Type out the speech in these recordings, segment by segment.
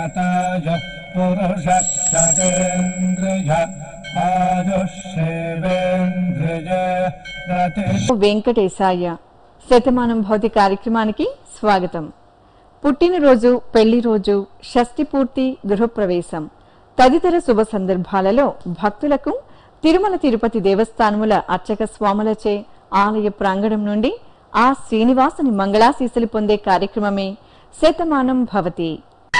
यताय पुरुष शतेन्द्रिय आयुष्येवेन्द्रिय रति వెంకటేశాయ శతమానం భౌతి కార్యక్రమానికి స్వాగతం పుట్టినరోజు పెళ్లి రోజు షష్ఠి పూర్తి గృహప్రవేశం తదితర శుభ సందర్భాలలో భక్తులకు తిరుమల తిరుపతి దేవస్థానముల అర్చక స్వాములచే ఆలయ ప్రాంగణం నుండి ఆ శ్రీనివాసుని మంగళాశీసులు పొందే కార్యక్రమమే శతమానం భవతి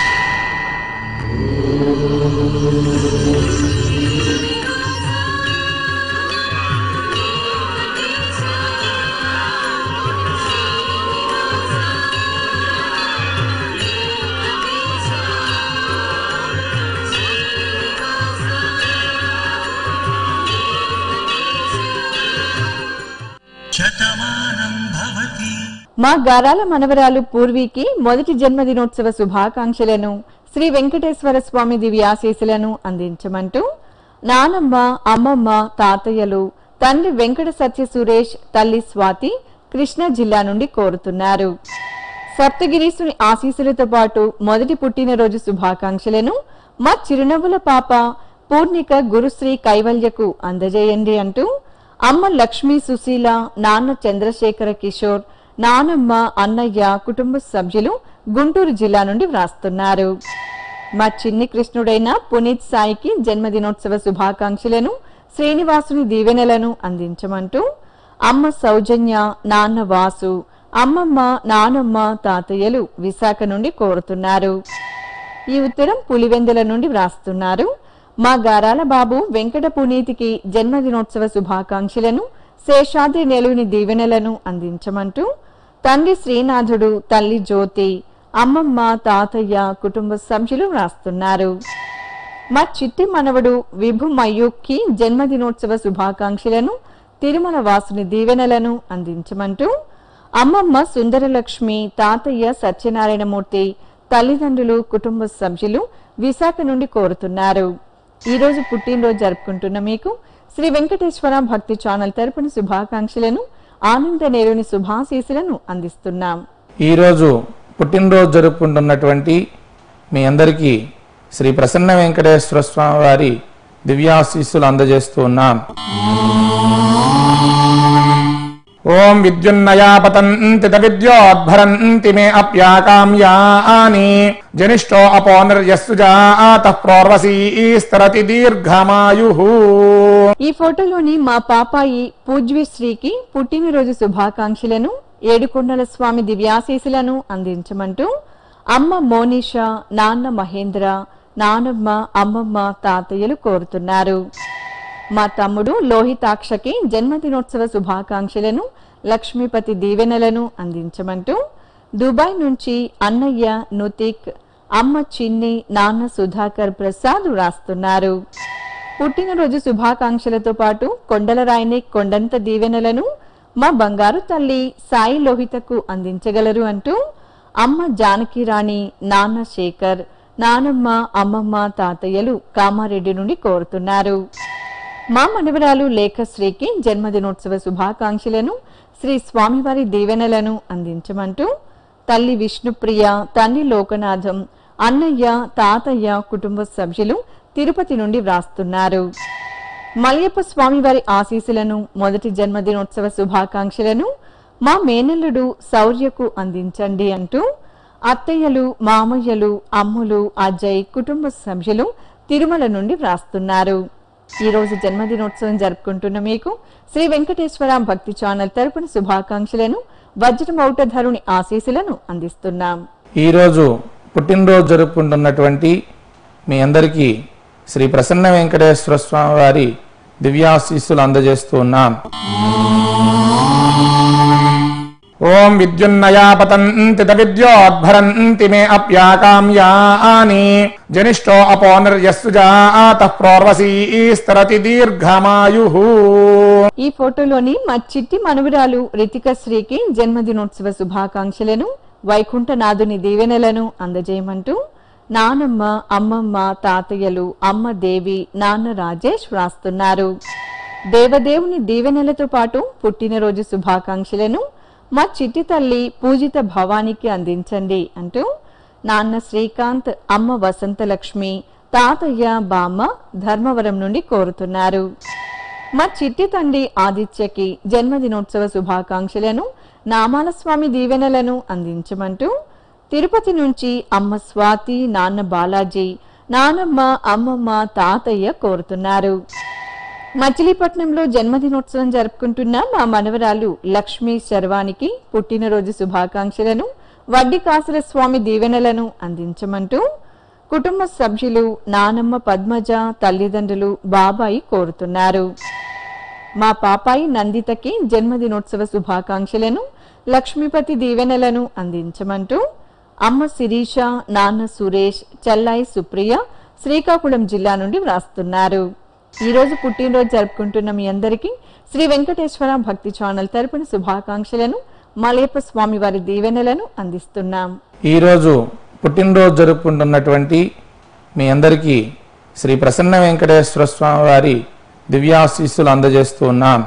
శతమానం భవతి మా గారాల మనవరాలు పూర్వీకి మొదటి జన్మదినోత్సవ శుభాకాంక్షలను శ్రీ వెంకటేశ్వర స్వామి దివ్యాశీసులను అందించమంటూ నానమ్మ అమ్మమ్మ తాతయ్యలు తండ్రి వెంకట సత్య సురేష్ తల్లి స్వాతి కృష్ణా జిల్లా నుండి కోరుతున్నారు సప్తగిరీసుని ఆశీస్సులతో పాటు మొదటి పుట్టినరోజు శుభాకాంక్షలను మా చిరునవ్వుల పాప పూర్ణిక గురుశ్రీ కైవల్యకు అందజేయండి అంటూ అమ్మ లక్ష్మీ సుశీల నాన్న చంద్రశేఖర కిషోర్ నానమ్మ అన్నయ్య కుటుంబ సభ్యులు గుంటూరు జిల్లా నుండి వ్రాస్తున్నారు మా చిన్ని కృష్ణుడైన పునీత్ సాయికి జన్మదినోత్సవ శుభాకాంక్షలను శ్రీనివాసుని దీవెనలను అందించమంటూ అమ్మ సౌజన్య నాన్న వాసు అమ్మమ్మ నానమ్మ తాతయ్యలు విశాఖ నుండి కోరుతున్నారు ఈ ఉత్తరం పులివెందుల నుండి వ్రాస్తున్నారు మా గారాల బాబు వెంకట పునీతికి జన్మదినోత్సవ శుభాకాంక్షలను శేషాద్రి నెలవుని దీవెనలను అందించమంటూ తండ్రి శ్రీనాథుడు తల్లి జ్యోతి అమ్మమ్మ తాతయ్య కుటుంబ సభ్యులు వ్రాస్తున్నారు మా చిట్టి మనవడు విభు మయూక్కి జన్మదినోత్సవ శుభాకాంక్షలను తిరుమల వాసుని దీవెనలను అందించమంటూ అమ్మమ్మ సుందరలక్ష్మి తాతయ్య సత్యనారాయణమూర్తి తల్లిదండ్రులు కుటుంబ సభ్యులు విశాఖ నుండి కోరుతున్నారు ఈ రోజు పుట్టినరోజు జరుపుకుంటున్న మీకు శ్రీ వెంకటేశ్వర భక్తి ఛానల్ తరపున శుభాకాంక్షలను ఆనంద నేరుని శుభాశీసులను అందిస్తున్నాం ఈరోజు పుట్టినరోజు జరుపుకుంటున్నటువంటి మీ అందరికీ శ్రీ ప్రసన్న వెంకటేశ్వర స్వామి వారి దివ్యాశీస్సులు అందజేస్తూ ఉన్నాం ఓం విద్యున్నయా పతంతి విద్యోద్భరంతి మే అప్యాకామ్యాని జనిష్టో అపో నిర్యస్సుజాత ప్రోర్వసీస్తరతి దీర్ఘమాయు ఈ ఫోటోలోని మా పాపాయి పూజ్యశ్రీకి పుట్టినరోజు శుభాకాంక్షలను ఏడుకొండల స్వామి దివ్యాశీసులను అందించమంటూ అమ్మ మోనిషా నాన్న మహేంద్ర నానమ్మ అమ్మమ్మ తాతయ్యలు కోరుతున్నారు మా తమ్ముడు లోహితాక్షకి జన్మదినోత్సవ శుభాకాంక్షలను లక్ష్మీపతి దీవెనలను అందించమంటూ దుబాయ్ నుంచి అన్నయ్య నుతిక్ అమ్మ చిన్ని నాన్న సుధాకర్ ప్రసాద్ రాస్తున్నారు పుట్టినరోజు శుభాకాంక్షలతో పాటు కొండలరాయిని కొండంత దీవెనలను మా బంగారు తల్లి సాయి లోహితకు అందించగలరు అంటూ అమ్మ జానకి రాణి నాన్న శేఖర్ నానమ్మ అమ్మమ్మ తాతయ్యలు కామారెడ్డి నుండి కోరుతున్నారు మా మనవరాలు లేఖశ్రీకి జన్మదినోత్సవ శుభాకాంక్షలను శ్రీ స్వామివారి దీవెనలను అందించమంటూ తల్లి విష్ణుప్రియ తండ్రి లోకనాథం అన్నయ్య తాతయ్య కుటుంబ సభ్యులు తిరుపతి నుండి వ్రాస్తున్నారు మలయప్ప స్వామివారి ఆశీస్సులను మొదటి జన్మదినోత్సవ శుభాకాంక్షలను మా మేనల్లుడు శౌర్యకు అందించండి అంటూ అత్తయ్యలు మామయ్యలు అమ్ములు అజయ్ కుటుంబ సభ్యులు తిరుమల నుండి వ్రాస్తున్నారు ఈ రోజు జన్మదినోత్సవం జరుపుకుంటున్న మీకు శ్రీ వెంకటేశ్వర భక్తి ఛానల్ తరపున శుభాకాంక్షలను వజ్రమౌటధరుని ఆశీస్సులను అందిస్తున్నాం ఈరోజు పుట్టినరోజు జరుపుకుంటున్నటువంటి మీ అందరికీ శ్రీ ప్రసన్న వెంకటేశ్వర స్వామి వారి దివ్యాశీస్సులు అందజేస్తూ ఉన్నాం ఓం విద్యున్నయా పతంతి విద్యోద్భరంతి మే అప్యాకామ్యాని జనిష్టో అపో నిర్యస్సుజాత ప్రోర్వసీస్తరతి దీర్ఘమాయు ఈ ఫోటోలోని మా చిట్టి మనవరాలు రితిక శ్రీకి జన్మదినోత్సవ శుభాకాంక్షలను వైకుంఠనాథుని దీవెనలను అందజేయమంటూ నానమ్మ అమ్మమ్మ తాతయ్యలు అమ్మ దేవి నాన్న రాజేష్ వ్రాస్తున్నారు దేవదేవుని దీవెనలతో పాటు పుట్టినరోజు శుభాకాంక్షలను మా చిట్టి తల్లి పూజిత భవానికి అందించండి అంటూ నాన్న శ్రీకాంత్ అమ్మ వసంతలక్ష్మి తాతయ్య బామ్మ ధర్మవరం నుండి కోరుతున్నారు మా చిట్టి తండ్రి ఆదిత్యకి జన్మదినోత్సవ శుభాకాంక్షలను నామాల స్వామి దీవెనలను అందించమంటూ తిరుపతి నుంచి అమ్మ స్వాతి నాన్న బాలాజీ నానమ్మ అమ్మమ్మ తాతయ్య కోరుతున్నారు మచిలీపట్నంలో జన్మదినోత్సవం జరుపుకుంటున్న మా మనవరాలు లక్ష్మీ శర్వానికి పుట్టినరోజు శుభాకాంక్షలను వడ్డీ కాసుల స్వామి దీవెనలను అందించమంటూ కుటుంబ సభ్యులు నానమ్మ పద్మజ తల్లిదండ్రులు బాబాయి కోరుతున్నారు మా పాపాయి నందితకి జన్మదినోత్సవ శుభాకాంక్షలను లక్ష్మీపతి దీవెనలను అందించమంటూ అమ్మ శిరీష నాన్న సురేష్ చెల్లాయి సుప్రియ శ్రీకాకుళం జిల్లా నుండి వ్రాస్తున్నారు ఈ రోజు పుట్టినరోజు జరుపుకుంటున్న మీ అందరికీ శ్రీ వెంకటేశ్వర భక్తి ఛానల్ తరపున శుభాకాంక్షలను మలయప్ప స్వామి వారి దీవెనలను అందిస్తున్నాం ఈరోజు పుట్టినరోజు జరుపుకుంటున్నటువంటి మీ అందరికీ శ్రీ ప్రసన్న వెంకటేశ్వర స్వామి వారి దివ్యాశీస్సులు అందజేస్తూ ఉన్నాం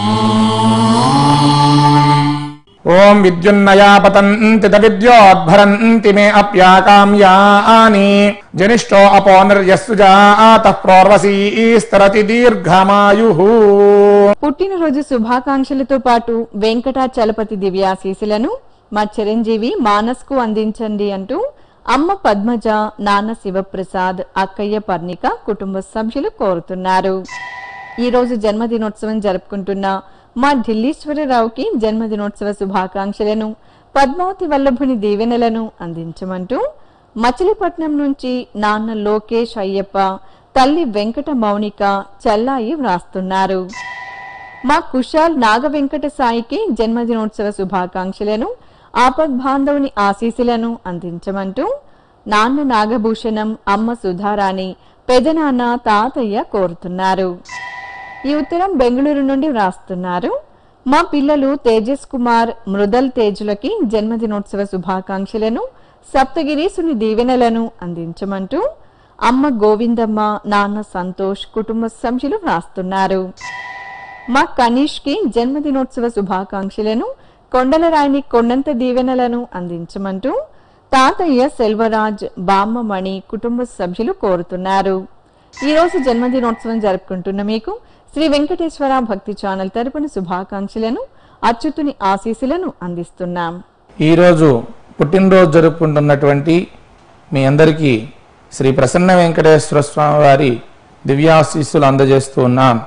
ఓం విద్యున్నయా పతంతి విద్యోద్భరంతి మే అప్యాకామ్యాని జనిష్టో అపో నిర్యస్సు జాత ప్రోర్వసీస్తరతి దీర్ఘమాయు పుట్టినరోజు శుభాకాంక్షలతో పాటు వెంకటాచలపతి దివ్యాశీసులను మా చిరంజీవి మానస్కు అందించండి అంటూ అమ్మ పద్మజ నాన్న శివప్రసాద్ అక్కయ్య పర్ణిక కుటుంబ సభ్యులు కోరుతున్నారు ఈ రోజు జన్మదినోత్సవం జరుపుకుంటున్న మా ఢిల్లీశ్వరరావుకి జన్మదినోత్సవ శుభాకాంక్షలను పద్మావతి వల్లభుని దీవెనలను అందించమంటూ మచిలీపట్నం నుంచి నాన్న లోకేష్ అయ్యప్ప తల్లి వెంకట మౌనిక చెల్లాయి వ్రాస్తున్నారు మా కుశాల్ నాగ వెంకట సాయికి జన్మదినోత్సవ శుభాకాంక్షలను ఆపద్ బాంధవుని ఆశీస్సులను అందించమంటూ నాన్న నాగభూషణం అమ్మ సుధారాణి పెదనాన్న తాతయ్య కోరుతున్నారు ఈ ఉత్తరం బెంగళూరు నుండి వ్రాస్తున్నారు మా పిల్లలు తేజస్ కుమార్ మృదల్ తేజులకి జన్మదినోత్సవ శుభాకాంక్షలను సప్తగిరీసుని దీవెనలను అందించమంటూ అమ్మ గోవిందమ్మ నాన్న సంతోష్ కుటుంబ సభ్యులు వ్రాస్తున్నారు మా కనీష్ కి జన్మదినోత్సవ శుభాకాంక్షలను కొండలరాయిని కొండంత దీవెనలను అందించమంటూ తాతయ్య సెల్వరాజ్ బామ్మమణి కుటుంబ సభ్యులు కోరుతున్నారు ఈ రోజు జన్మదినోత్సవం జరుపుకుంటున్న మీకు శ్రీ వెంకటేశ్వర భక్తి ఛానల్ తరపున శుభాకాంక్షలను అచ్యుతుని ఆశీస్సులను అందిస్తున్నాం ఈరోజు పుట్టినరోజు జరుపుకుంటున్నటువంటి మీ అందరికీ శ్రీ ప్రసన్న వెంకటేశ్వర స్వామి వారి దివ్యాశీస్సులు అందజేస్తూ ఉన్నాం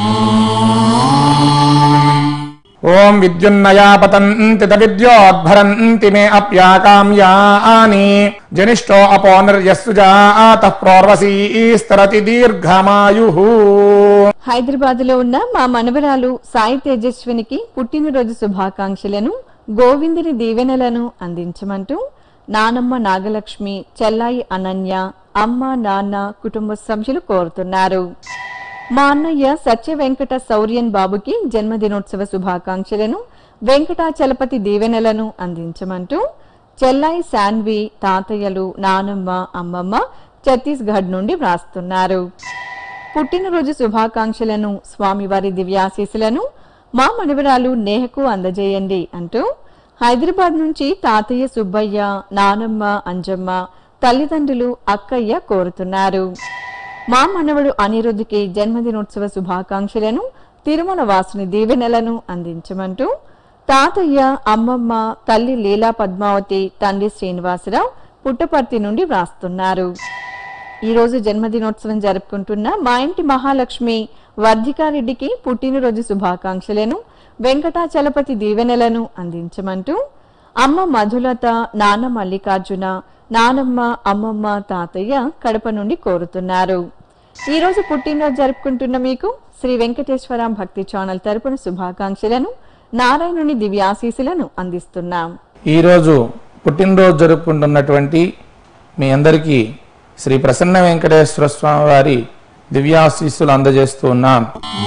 ఓం విద్యున్నయా పతంతి విద్యోద్భరంతి మే అప్యాకామ్యాని జనిష్టో అపో నిర్యస్సు జాత ప్రోర్వసీస్తరతి దీర్ఘమాయు హైదరాబాద్ లో ఉన్న మా మనవరాలు సాయి తేజస్వినికి పుట్టినరోజు శుభాకాంక్షలను గోవిందుని దీవెనలను అందించమంటూ నానమ్మ నాగలక్ష్మి చెల్లాయి అనన్య అమ్మ నాన్న కుటుంబ సభ్యులు కోరుతున్నారు మా అన్నయ్య సత్య వెంకట సౌర్యన్ బాబుకి జన్మదినోత్సవ శుభాకాంక్షలను వెంకటాచలపతి దీవెనలను అందించమంటూ చెల్లాయి శాన్వి తాతయ్యలు నానమ్మ అమ్మమ్మ ఛత్తీస్గఢ్ నుండి వ్రాస్తున్నారు పుట్టినరోజు శుభాకాంక్షలను స్వామివారి దివ్యాశీసులను మా మనవరాలు నేహకు అందజేయండి అంటూ హైదరాబాద్ నుంచి తాతయ్య సుబ్బయ్య నానమ్మ అంజమ్మ తల్లిదండ్రులు అక్కయ్య కోరుతున్నారు మా మనవడు అనిరుద్ధికి జన్మదినోత్సవ శుభాకాంక్షలను తిరుమల వాసుని దీవెనలను అందించమంటూ తాతయ్య అమ్మమ్మ తల్లి లీలా పద్మావతి తండ్రి శ్రీనివాసరావు పుట్టపర్తి నుండి వ్రాస్తున్నారు ఈ రోజు జన్మదినోత్సవం జరుపుకుంటున్న మా ఇంటి మహాలక్ష్మి వర్ధికారెడ్డికి పుట్టినరోజు శుభాకాంక్షలను వెంకటాచలపతి దీవెనలను అందించమంటూ అమ్మ మధులత నాన్న మల్లికార్జున నానమ్మ అమ్మమ్మ తాతయ్య కడప నుండి కోరుతున్నారు ఈ రోజు పుట్టినరోజు జరుపుకుంటున్న మీకు శ్రీ వెంకటేశ్వర భక్తి ఛానల్ తరపున శుభాకాంక్షలను నారాయణుని దివ్యాశీసులను అందిస్తున్నాం ఈరోజు పుట్టినరోజు జరుపుకుంటున్నటువంటి మీ అందరికీ శ్రీ ప్రసన్న వెంకటేశ్వర స్వామి వారి దివ్యాశీస్సులు అందజేస్తూ ఉన్నాం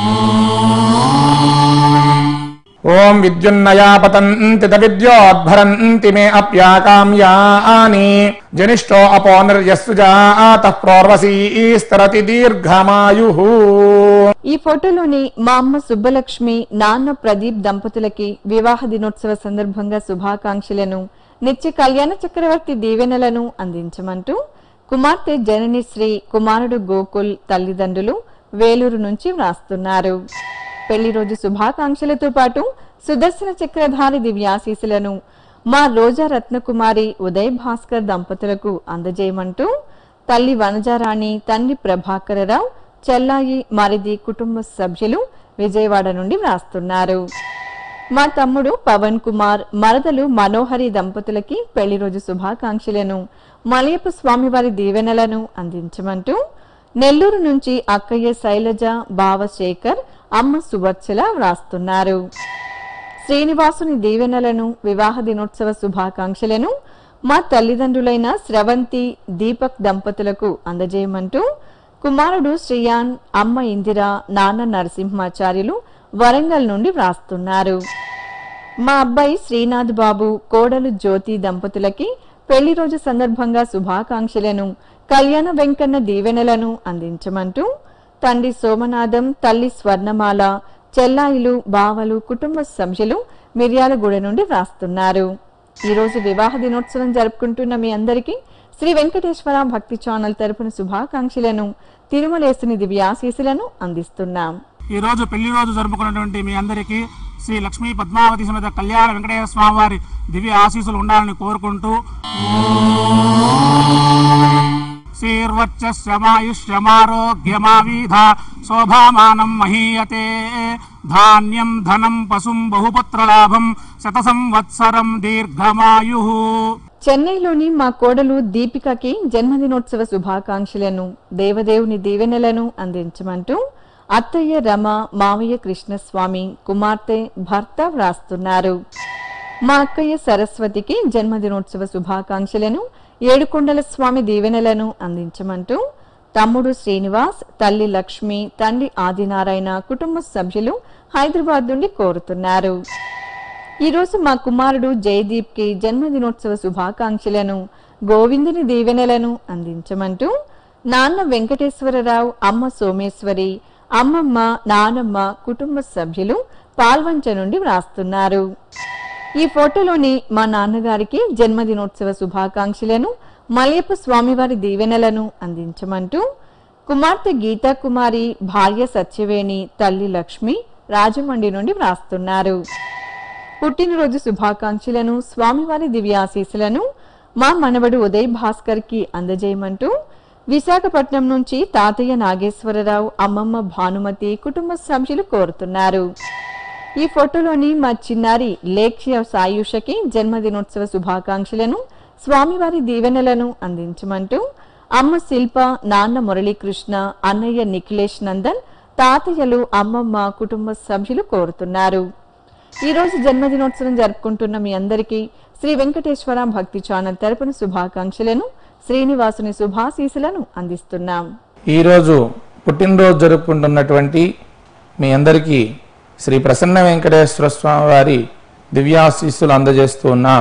ఓం విద్యున్నయా పతంతి విద్యోద్భరంతి మే అప్యాకామ్యాని జనిష్టో అపో నిర్యస్సు జాత ప్రోర్వసీస్తరతి దీర్ఘమాయు ఈ ఫోటోలోని మా అమ్మ సుబ్బలక్ష్మి నాన్న ప్రదీప్ దంపతులకి వివాహ దినోత్సవ సందర్భంగా శుభాకాంక్షలను నిత్య కళ్యాణ చక్రవర్తి దీవెనలను అందించమంటూ కుమార్తె జనని శ్రీ కుమారుడు గోకుల్ తల్లిదండ్రులు వేలూరు నుంచి వ్రాస్తున్నారు పెళ్లి రోజు శుభాకాంక్షలతో పాటు సుదర్శన చక్రధారి దివ్యాశీసులను మా రోజా రత్నకుమారి ఉదయ్ భాస్కర్ దంపతులకు అందజేయమంటూ తల్లి వనజారాణి తండ్రి ప్రభాకరరావు చెల్లాయి మరిది కుటుంబ సభ్యులు విజయవాడ నుండి వ్రాస్తున్నారు మా తమ్ముడు పవన్ కుమార్ మరదలు మనోహరి దంపతులకి పెళ్లి రోజు శుభాకాంక్షలను మలయప్ప స్వామివారి దీవెనలను అందించమంటూ నెల్లూరు నుంచి అక్కయ్య శైలజ బావ శేఖర్ అమ్మ సువర్చల వ్రాస్తున్నారు శ్రీనివాసుని దీవెనలను వివాహ దినోత్సవ శుభాకాంక్షలను మా తల్లిదండ్రులైన స్రవంతి దీపక్ దంపతులకు అందజేయమంటూ కుమారుడు శ్రీయాన్ అమ్మ ఇందిర నాన్న నరసింహాచార్యులు వరంగల్ నుండి వ్రాస్తున్నారు మా అబ్బాయి శ్రీనాథ్ బాబు కోడలు జ్యోతి దంపతులకి పెళ్లి రోజు సందర్భంగా శుభాకాంక్షలను కళ్యాణ వెంకన్న దీవెనలను అందించమంటూ తండ్రి సోమనాథం తల్లి స్వర్ణమాల చెల్లాయిలు బావలు కుటుంబ సభ్యులు మిర్యాలగూడ నుండి వ్రాస్తున్నారు ఈ రోజు వివాహ దినోత్సవం జరుపుకుంటున్న మీ అందరికీ శ్రీ వెంకటేశ్వర భక్తి ఛానల్ తరపున శుభాకాంక్షలను తిరుమలేసుని దివ్యాశీసులను అందిస్తున్నాం ఈ రోజు పెళ్లి రోజు జరుపుకున్నటువంటి మీ అందరికీ శ్రీ లక్ష్మీ పద్మావతి సమేత కళ్యాణ వెంకటేశ్వర స్వామి వారి దివ్య ఆశీస్సులు ఉండాలని కోరుకుంటూ శ్రీర్వచ్చమాయుష్యమారోగ్యమావీధ శోభామానం మహీయతే ధాన్యం ధనం పశుం బహుపుత్రలాభం శత సంవత్సరం దీర్ఘమాయు చెన్నైలోని మా కోడలు దీపికకి జన్మదినోత్సవ శుభాకాంక్షలను దేవదేవుని దీవెనలను అందించమంటూ అత్తయ్య రమ మావయ్య కృష్ణస్వామి కుమార్తె భర్త వ్రాస్తున్నారు మా అక్కయ్య సరస్వతికి జన్మదినోత్సవ శుభాకాంక్షలను ఏడుకొండల స్వామి దీవెనలను అందించమంటూ తమ్ముడు శ్రీనివాస్ తల్లి లక్ష్మి తండ్రి ఆదినారాయణ కుటుంబ సభ్యులు హైదరాబాద్ నుండి కోరుతున్నారు ఈ రోజు మా కుమారుడు జయదీప్ కి జన్మదినోత్సవ శుభాకాంక్షలను గోవిందుని దీవెనలను అందించమంటూ నాన్న వెంకటేశ్వరరావు అమ్మ సోమేశ్వరి అమ్మమ్మ నానమ్మ కుటుంబ సభ్యులు పాల్వంచ నుండి వ్రాస్తున్నారు ఈ ఫోటోలోని మా నాన్నగారికి జన్మదినోత్సవ శుభాకాంక్షలను మలయప్ప స్వామివారి దీవెనలను అందించమంటూ కుమార్తె గీతా కుమారి భార్య సత్యవేణి తల్లి లక్ష్మి రాజమండ్రి నుండి వ్రాస్తున్నారు పుట్టినరోజు శుభాకాంక్షలను స్వామివారి దివ్యాశీసులను మా మనవడు ఉదయ్ భాస్కర్ కి అందజేయమంటూ విశాఖపట్నం నుంచి తాతయ్య నాగేశ్వరరావు అమ్మమ్మ భానుమతి కుటుంబ సభ్యులు కోరుతున్నారు ఈ ఫోటోలోని మా చిన్నారి లేఖ్య సాయుషకి జన్మదినోత్సవ శుభాకాంక్షలను స్వామివారి దీవెనలను అందించమంటూ అమ్మ శిల్ప నాన్న మురళీకృష్ణ అన్నయ్య నిఖిలేష్ నందన్ తాతయ్యలు అమ్మమ్మ కుటుంబ సభ్యులు కోరుతున్నారు ఈ రోజు జన్మదినోత్సవం జరుపుకుంటున్న మీ అందరికీ శ్రీ వెంకటేశ్వర భక్తి ఛానల్ తరపున శుభాకాంక్షలను శ్రీనివాసుని శుభాశీసులను అందిస్తున్నాం ఈరోజు పుట్టినరోజు జరుపుకుంటున్నటువంటి మీ అందరికీ శ్రీ ప్రసన్న వెంకటేశ్వర స్వామి వారి దివ్యాశీస్సులు అందజేస్తూ ఉన్నాం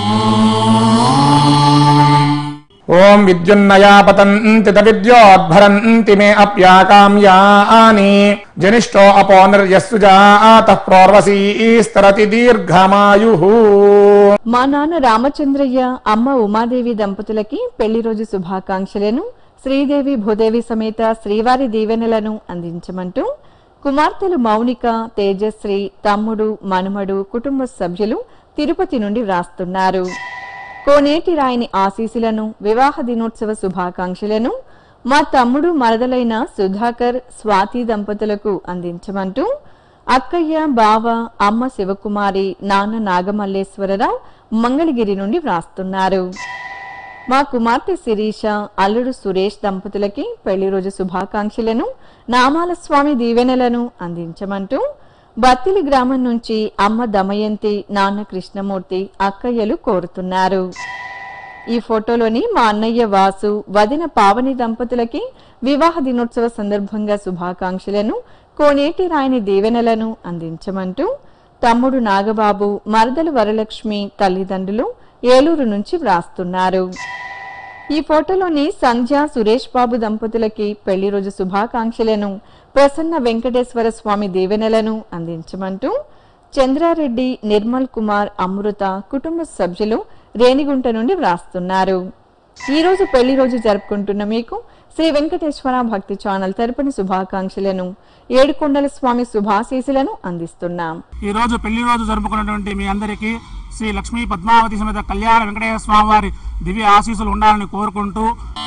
ఓం విద్యున్నయా పతంతి విద్యోద్భరంతి మే అప్యాకామ్యాని జనిష్టో అపో నిర్యస్సుజాత ప్రోర్వసీస్తరతి దీర్ఘమాయు మా నాన్న రామచంద్రయ్య అమ్మ ఉమాదేవి దంపతులకి పెళ్లి రోజు శుభాకాంక్షలను శ్రీదేవి భూదేవి సమేత శ్రీవారి దీవెనలను అందించమంటూ కుమార్తెలు మౌనిక తేజశ్రీ తమ్ముడు మనుమడు కుటుంబ సభ్యులు తిరుపతి నుండి వ్రాస్తున్నారు కోనేటి రాయని ఆశీసులను వివాహ దినోత్సవ శుభాకాంక్షలను మా తమ్ముడు మరదలైన సుధాకర్ స్వాతి దంపతులకు అందించమంటూ అక్కయ్య బావ అమ్మ శివకుమారి నాన్న నాగమల్లేశ్వరరావు మంగళగిరి నుండి వ్రాస్తున్నారు మా కుమార్తె శిరీష అల్లుడు సురేష్ దంపతులకి పెళ్లి రోజు శుభాకాంక్షలను నామాల స్వామి దీవెనలను అందించమంటూ బత్తిలి గ్రామం నుంచి అమ్మ దమయంతి నాన్న కృష్ణమూర్తి అక్కయ్యలు కోరుతున్నారు ఈ ఫోటోలోని మా అన్నయ్య వాసు వదిన పావని దంపతులకి వివాహ దినోత్సవ సందర్భంగా శుభాకాంక్షలను కోనేటి రాయని దీవెనలను అందించమంటూ తమ్ముడు నాగబాబు మరదలు వరలక్ష్మి తల్లిదండ్రులు ఏలూరు నుంచి వ్రాస్తున్నారు ఈ ఫోటోలోని సంధ్య సురేష్ బాబు దంపతులకి పెళ్లి రోజు శుభాకాంక్షలను ప్రసన్న వెంకటేశ్వర స్వామి దీవెనలను అందించమంటూ చంద్రారెడ్డి నిర్మల్ కుమార్ అమృత కుటుంబ సభ్యులు రేణిగుంట నుండి వ్రాస్తున్నారు ఈ రోజు పెళ్లి రోజు జరుపుకుంటున్న మీకు శ్రీ వెంకటేశ్వర భక్తి ఛానల్ తరపున శుభాకాంక్షలను ఏడుకొండల స్వామి శుభాశీసులను అందిస్తున్నాం ఈ రోజు పెళ్లి రోజు జరుపుకున్నటువంటి మీ అందరికీ శ్రీ లక్ష్మీ పద్మావతి సమేత కళ్యాణ వెంకటేశ్వర స్వామి వారి దివ్య ఆశీస్సులు ఉండాలని కోరుకుంటూ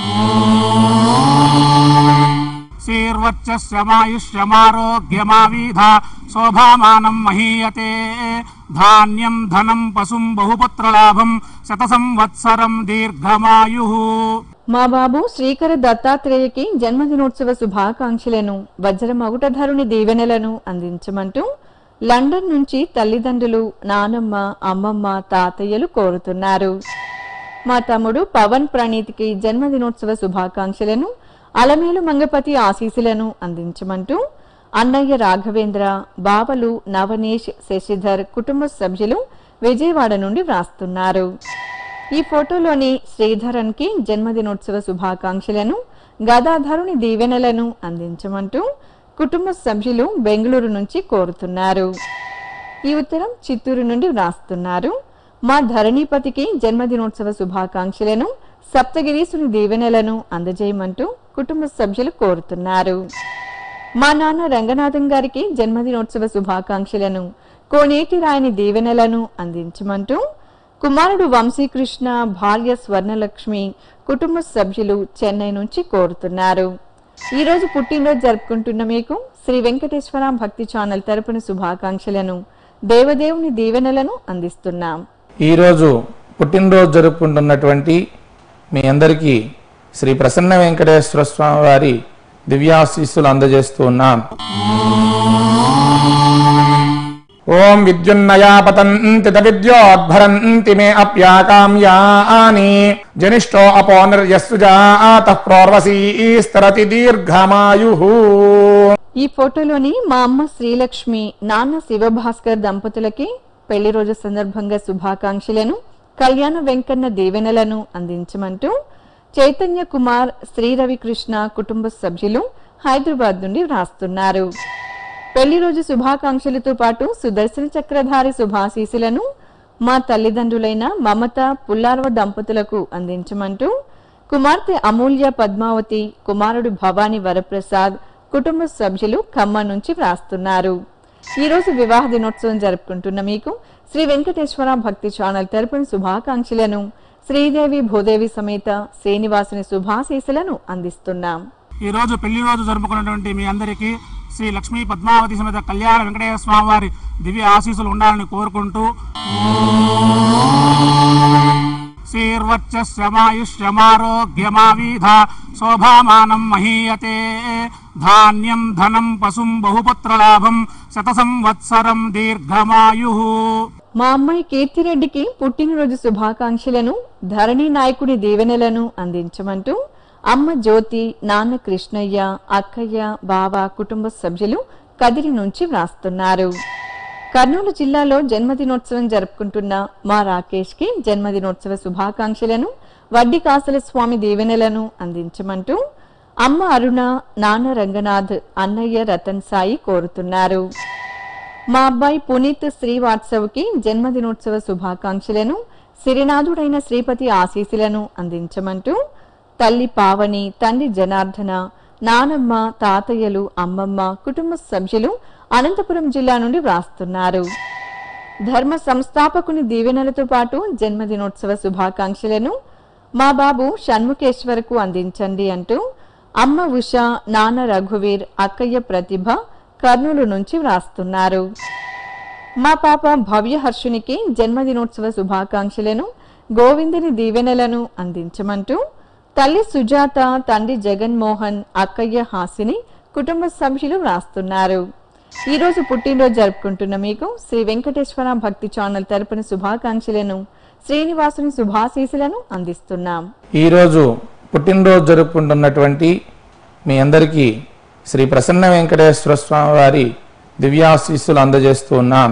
శ్రీర్వచ్చమాయుష్యమారోగ్యమావీధ శోభామానం మహీయతే ధాన్యం ధనం పశుం బహుపుత్రలాభం శత సంవత్సరం దీర్ఘమాయు మా బాబు శ్రీకర దత్తాత్రేయకి జన్మదినోత్సవ శుభాకాంక్షలను వజ్రమగుటధరుని దీవెనలను అందించమంటూ లండన్ నుంచి తల్లిదండ్రులు నానమ్మ అమ్మమ్మ తాతయ్యలు కోరుతున్నారు మా తమ్ముడు పవన్ ప్రణీత్కి జన్మదినోత్సవ శుభాకాంక్షలను అలమేలు మంగపతి ఆశీస్సులను అందించమంటూ అన్నయ్య రాఘవేంద్ర బావలు నవనీష్ శశిధర్ కుటుంబ సభ్యులు విజయవాడ నుండి వ్రాస్తున్నారు ఈ ఫోటోలోని శ్రీధరన్ కి జన్మదినోత్సవ శుభాకాంక్షలను గదాధరుని దీవెనలను అందించమంటూ కుటుంబ సభ్యులు బెంగళూరు నుంచి కోరుతున్నారు ఈ ఉత్తరం చిత్తూరు నుండి వ్రాస్తున్నారు మా ధరణీపతికి జన్మదినోత్సవ శుభాకాంక్షలను సప్తగిరీసుని దీవెనలను అందజేయమంటూ కుటుంబ సభ్యులు కోరుతున్నారు మా నాన్న రంగనాథం గారికి జన్మదినోత్సవ శుభాకాంక్షలను కోనేటి రాయని దీవెనలను అందించమంటూ కుమారుడు వంశీకృష్ణ భార్య స్వర్ణలక్ష్మి కుటుంబ సభ్యులు చెన్నై నుంచి కోరుతున్నారు ఈ రోజు పుట్టినరోజు జరుపుకుంటున్న మీకు శ్రీ వెంకటేశ్వర భక్తి ఛానల్ తరపున శుభాకాంక్షలను దేవదేవుని దీవెనలను అందిస్తున్నాం ఈరోజు పుట్టినరోజు జరుపుకుంటున్నటువంటి మీ అందరికీ శ్రీ ప్రసన్న వెంకటేశ్వర స్వామి వారి దివ్యాశీస్సులు అందజేస్తూ ఉన్నాం ఓం విద్యున్నయా పతంతి విద్యోద్భరంతి మే అప్యాకామ్యాని జనిష్టో అపో నిర్యస్సు జాత ప్రోర్వసీస్తరతి దీర్ఘమాయు ఈ ఫోటోలోని మా అమ్మ శ్రీలక్ష్మి నాన్న శివభాస్కర్ దంపతులకి పెళ్లి రోజు సందర్భంగా శుభాకాంక్షలను కళ్యాణ వెంకన్న దీవెనలను అందించమంటూ చైతన్య కుమార్ శ్రీ రవికృష్ణ కుటుంబ సభ్యులు హైదరాబాద్ నుండి వ్రాస్తున్నారు పెళ్లి రోజు శుభాకాంక్షలతో పాటు సుదర్శన చక్రధారి శుభాశీసులను మా తల్లిదండ్రులైన మమత పుల్లారవ దంపతులకు అందించమంటూ కుమార్తె అమూల్య పద్మావతి కుమారుడు భవానీ వరప్రసాద్ కుటుంబ సభ్యులు ఖమ్మం నుంచి వ్రాస్తున్నారు ఈ రోజు వివాహ దినోత్సవం జరుపుకుంటున్న మీకు శ్రీ వెంకటేశ్వర భక్తి ఛానల్ తరపున శుభాకాంక్షలను శ్రీదేవి భూదేవి సమేత శ్రీనివాసుని శుభాశీసులను అందిస్తున్నాం ఈ రోజు పెళ్లి రోజు జరుపుకున్నటువంటి మీ అందరికీ శ్రీ లక్ష్మీ పద్మావతి సమేత కళ్యాణ వెంకటేశ్వర స్వామి వారి దివ్య ఆశీస్సులు ఉండాలని కోరుకుంటూ శ్రీర్వచ్చమాయుష్యమారోగ్యమావీధ శోభామానం మహీయతే ధాన్యం ధనం పశుం బహుపుత్రలాభం శత సంవత్సరం దీర్ఘమాయు మా అమ్మాయి కీర్తిరెడ్డికి పుట్టినరోజు శుభాకాంక్షలను ధరణి నాయకుడి దీవెనలను అందించమంటూ అమ్మ జ్యోతి నాన్న కృష్ణయ్య అక్కయ్య బావ కుటుంబ సభ్యులు కదిరి నుంచి వ్రాస్తున్నారు కర్నూలు జిల్లాలో జన్మదినోత్సవం జరుపుకుంటున్న మా రాకేష్ కి జన్మదినోత్సవ శుభాకాంక్షలను వడ్డీ కాసుల స్వామి దీవెనలను అందించమంటూ అమ్మ అరుణ నాన్న రంగనాథ్ అన్నయ్య రతన్ సాయి కోరుతున్నారు మా అబ్బాయి పునీత్ శ్రీవాత్సవ్కి జన్మదినోత్సవ శుభాకాంక్షలను సిరినాథుడైన శ్రీపతి ఆశీస్సులను అందించమంటూ తల్లి పావని తండ్రి జనార్దన నానమ్మ తాతయ్యలు అమ్మమ్మ కుటుంబ సభ్యులు అనంతపురం జిల్లా నుండి వ్రాస్తున్నారు ధర్మ సంస్థాపకుని దీవెనలతో పాటు జన్మదినోత్సవ శుభాకాంక్షలను మా బాబు షణ్ముఖేశ్వరకు అందించండి అంటూ అమ్మ ఉష నాన్న రఘువీర్ అక్కయ్య ప్రతిభ కర్నూలు నుంచి వ్రాస్తున్నారు మా పాప భవ్య హర్షునికి జన్మదినోత్సవ శుభాకాంక్షలను గోవిందుని దీవెనలను అందించమంటూ తల్లి సుజాత తండ్రి జగన్మోహన్ అక్కయ్య హాసిని కుటుంబ సభ్యులు వ్రాస్తున్నారు ఈ రోజు పుట్టినరోజు జరుపుకుంటున్న మీకు శ్రీ వెంకటేశ్వర భక్తి ఛానల్ తరపున శుభాకాంక్షలను శ్రీనివాసుని శుభాశీసులను అందిస్తున్నాం ఈరోజు పుట్టినరోజు జరుపుకుంటున్నటువంటి మీ అందరికీ శ్రీ ప్రసన్న వెంకటేశ్వర స్వామి వారి దివ్యాశీస్సులు అందజేస్తూ ఉన్నాం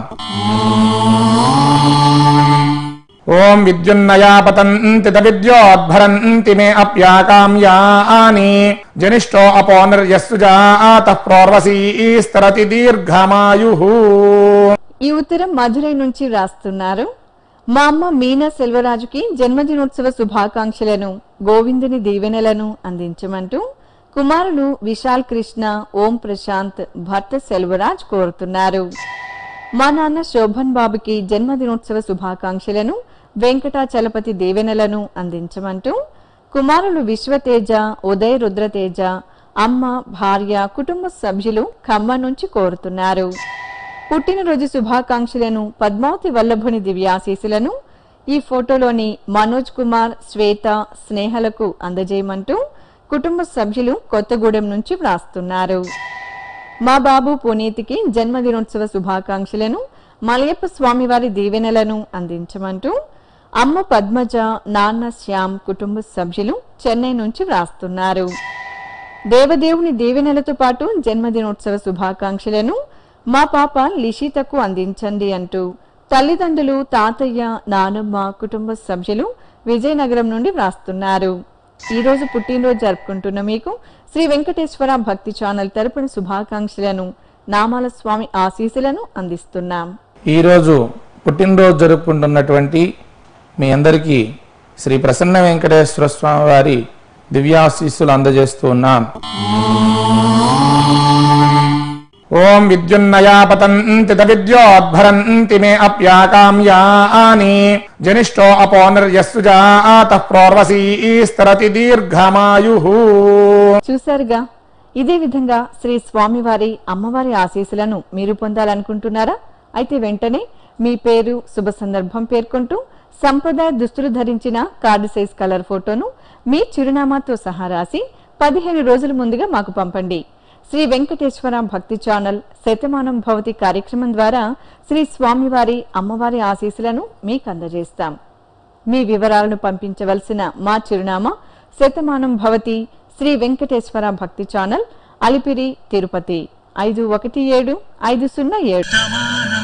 ఓం విద్యున్నయా పతంతి విద్యోద్భరంతి మే అప్యాకామ్యాని జనిష్టో అపో నిర్యస్సు జాత ప్రోర్వసీస్తరతి దీర్ఘమాయు ఈ ఉత్తరం మధురై నుంచి వ్రాస్తున్నారు మా అమ్మ మీనా సెల్వరాజుకి జన్మదినోత్సవ శుభాకాంక్షలను గోవిందుని దీవెనలను అందించమంటూ కుమారులు విశాల్ కృష్ణ ఓం ప్రశాంత్ భర్త సెల్వరాజ్ కోరుతున్నారు మా నాన్న శోభన్ బాబుకి జన్మదినోత్సవ శుభాకాంక్షలను వెంకటాచలపతి దీవెనలను అందించమంటూ కుమారులు విశ్వతేజ ఉదయ్ రుద్రతేజ అమ్మ భార్య కుటుంబ సభ్యులు ఖమ్మం నుంచి కోరుతున్నారు పుట్టినరోజు శుభాకాంక్షలను పద్మావతి వల్లభుని దివ్యాశీసులను ఈ ఫోటోలోని మనోజ్ కుమార్ శ్వేత స్నేహలకు అందజేయమంటూ కుటుంబ సభ్యులు కొత్తగూడెం నుంచి వ్రాస్తున్నారు మా బాబు పునీతికి జన్మదినోత్సవ శుభాకాంక్షలను మలయప్ప స్వామివారి దీవెనలను అందించమంటూ అమ్మ పద్మజ నాన్న శ్యామ్ కుటుంబ సభ్యులు చెన్నై నుంచి వ్రాస్తున్నారు దేవదేవుని దీవెనలతో పాటు జన్మదినోత్సవ శుభాకాంక్షలను మా పాప లిషితకు అందించండి అంటూ తల్లిదండ్రులు తాతయ్య నానమ్మ కుటుంబ సభ్యులు విజయనగరం నుండి వ్రాస్తున్నారు ఈ రోజు పుట్టినరోజు జరుపుకుంటున్న మీకు శ్రీ వెంకటేశ్వర భక్తి ఛానల్ తరపున శుభాకాంక్షలను నామాల స్వామి ఆశీస్సులను అందిస్తున్నాం ఈరోజు పుట్టినరోజు జరుపుకుంటున్నటువంటి మీ అందరికీ శ్రీ ప్రసన్న వెంకటేశ్వర స్వామి వారి దివ్యాశీస్సులు అందజేస్తూ ఉన్నాం ఓం విద్యున్నయా పతంతి విద్యోద్భరంతి మే అప్యాకామ్యాని జనిష్టో అపో నిర్యస్సు జాత ప్రోర్వసీస్తరతి దీర్ఘమాయు చూశారుగా ఇదే విధంగా శ్రీ స్వామివారి అమ్మవారి ఆశీస్సులను మీరు పొందాలనుకుంటున్నారా అయితే వెంటనే మీ పేరు శుభ సందర్భం పేర్కొంటూ సంప్రదాయ దుస్తులు ధరించిన కార్డు సైజ్ కలర్ ఫోటోను మీ చిరునామాతో సహా రాసి పదిహేను రోజుల ముందుగా మాకు పంపండి శ్రీ వెంకటేశ్వర భక్తి ఛానల్ శతమానం భవతి కార్యక్రమం ద్వారా శ్రీ స్వామివారి అమ్మవారి ఆశీస్సులను మీకు అందజేస్తాం మీ వివరాలను పంపించవలసిన మా చిరునామా శతమానం భవతి శ్రీ వెంకటేశ్వర భక్తి ఛానల్ అలిపిరి తిరుపతి ఐదు ఒకటి ఏడు ఐదు సున్నా ఏడు సమానం